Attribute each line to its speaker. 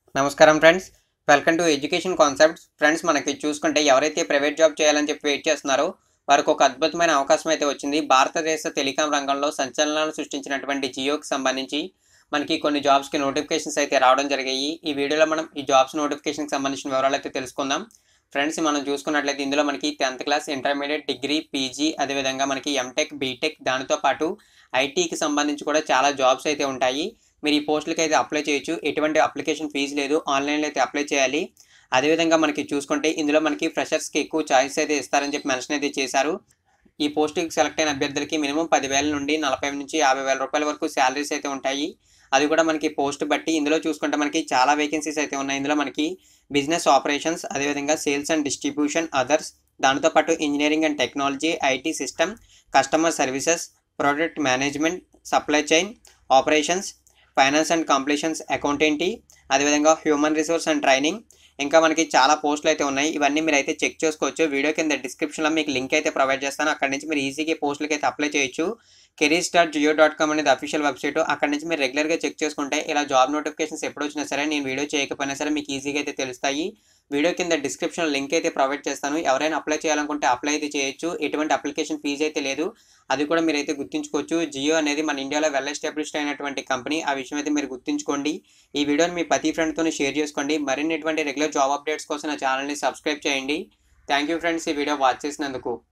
Speaker 1: నమస్కారం friends welcome to education concepts friends మనకి చూసుకుంటే ఎవరైతే ప్రైవేట్ జాబ్ చేయాలని చెప్పి వెయిట్ చేస్తున్నారో వారికి ఒక అద్భుతమైన అవకాశం అయితే వచ్చింది భారతదేశ టెలికాం రంగంలో సంచలనాలు సృష్టించినటువంటి జియోకి సంబంధించి మనకి కొన్ని జాబ్స్కి నోటిఫికేషన్స్ అయితే రావడం జరిగాయి ఈ వీడియోలో మనం ఈ జాబ్స్ నోటిఫికేషన్కి సంబంధించిన వివరాలు అయితే తెలుసుకుందాం ఫ్రెండ్స్ మనం చూసుకున్నట్లయితే ఇందులో మనకి tenth class intermediate degree PG అదేవిధంగా మనకి ఎంటెక్ బీటెక్ దానితో పాటు ఐటీకి సంబంధించి కూడా చాలా జాబ్స్ అయితే ఉంటాయి మీరు ఈ పోస్టులకి అయితే అప్లై చేయొచ్చు ఎటువంటి అప్లికేషన్ ఫీజు లేదు ఆన్లైన్లో అయితే అప్లై చేయాలి అదేవిధంగా మనకి చూసుకుంటే ఇందులో మనకి ఫ్రెషర్స్కి ఎక్కువ ఛాయిస్ అయితే ఇస్తారని చెప్పి మెన్షన్ అయితే చేశారు ఈ పోస్ట్కి సెలెక్ట్ అయిన అభ్యర్థులకి మినిమం పదివేల నుండి నలభై నుంచి యాభై వేల రూపాయల వరకు శాలరీస్ అయితే ఉంటాయి అది కూడా మనకి పోస్ట్ బట్టి ఇందులో చూసుకుంటే మనకి చాలా వేకెన్సీస్ అయితే ఉన్నాయి ఇందులో మనకి బిజినెస్ ఆపరేషన్స్ అదేవిధంగా సేల్స్ అండ్ డిస్ట్రిబ్యూషన్ అదర్స్ దాంతో పాటు engineering and technology IT system customer services product management supply chain operations finance and compliances accountancy అదేవిధంగా హ్యూమన్ రిసోర్స్ అండ్ ట్రైనింగ్ ఇంకా మనకి చాలా పోస్టులు అయితే ఉన్నాయి ఇవన్నీ మీరు అయితే చెక్ చేసుకోవచ్చు వీడియో కింద డిస్క్రిప్షన్లో మీకు లింక్ అయితే ప్రొవైడ్ చేస్తాను అక్కడ నుంచి మీరు ఈజీగా పోస్టులకి అయితే అప్లై చేయొచ్చు career dot Jio dot com అనేది అఫీషియల్ వెబ్సైట్ అక్కడ నుంచి మీరు రెగ్యులర్గా చెక్ చేసుకుంటే ఇలా జాబ్ నోటిఫికేషన్స్ ఎప్పుడు వచ్చినా సరే నేను వీడియో చేయకపోయినా సరే మీకు ఈజీగా అయితే తెలుస్తాయి వీడియో కింద డిస్క్రిప్షన్ లింక్ అయితే ప్రొవైడ్ చేస్తాను ఎవరైనా అప్లై చేయాలనుకుంటే అప్లై అయితే చేయొచ్చు ఎటువంటి అప్లికేషన్ ఫీజు అయితే లేదు అది కూడా మీరు అయితే గుర్తుంచుకోవచ్చు జియో అనేది మన ఇండియాలో వెల్ ఎస్టాబ్లిష్డ్ అయినటువంటి కంపెనీ ఆ విషయం అయితే మీరు గుర్తుంచుకోండి ఈ వీడియోని మీ ప్రతి ఫ్రెండ్తో షేర్ చేసుకోండి మరిన్ని రెగ్యులర్ జాబ్ అప్డేట్స్ కోసం నా ఛానల్ని సబ్స్క్రైబ్ చేయండి థ్యాంక్ యూ ఫ్రెండ్స్ ఈ వీడియో వాచ్ చేసినందుకు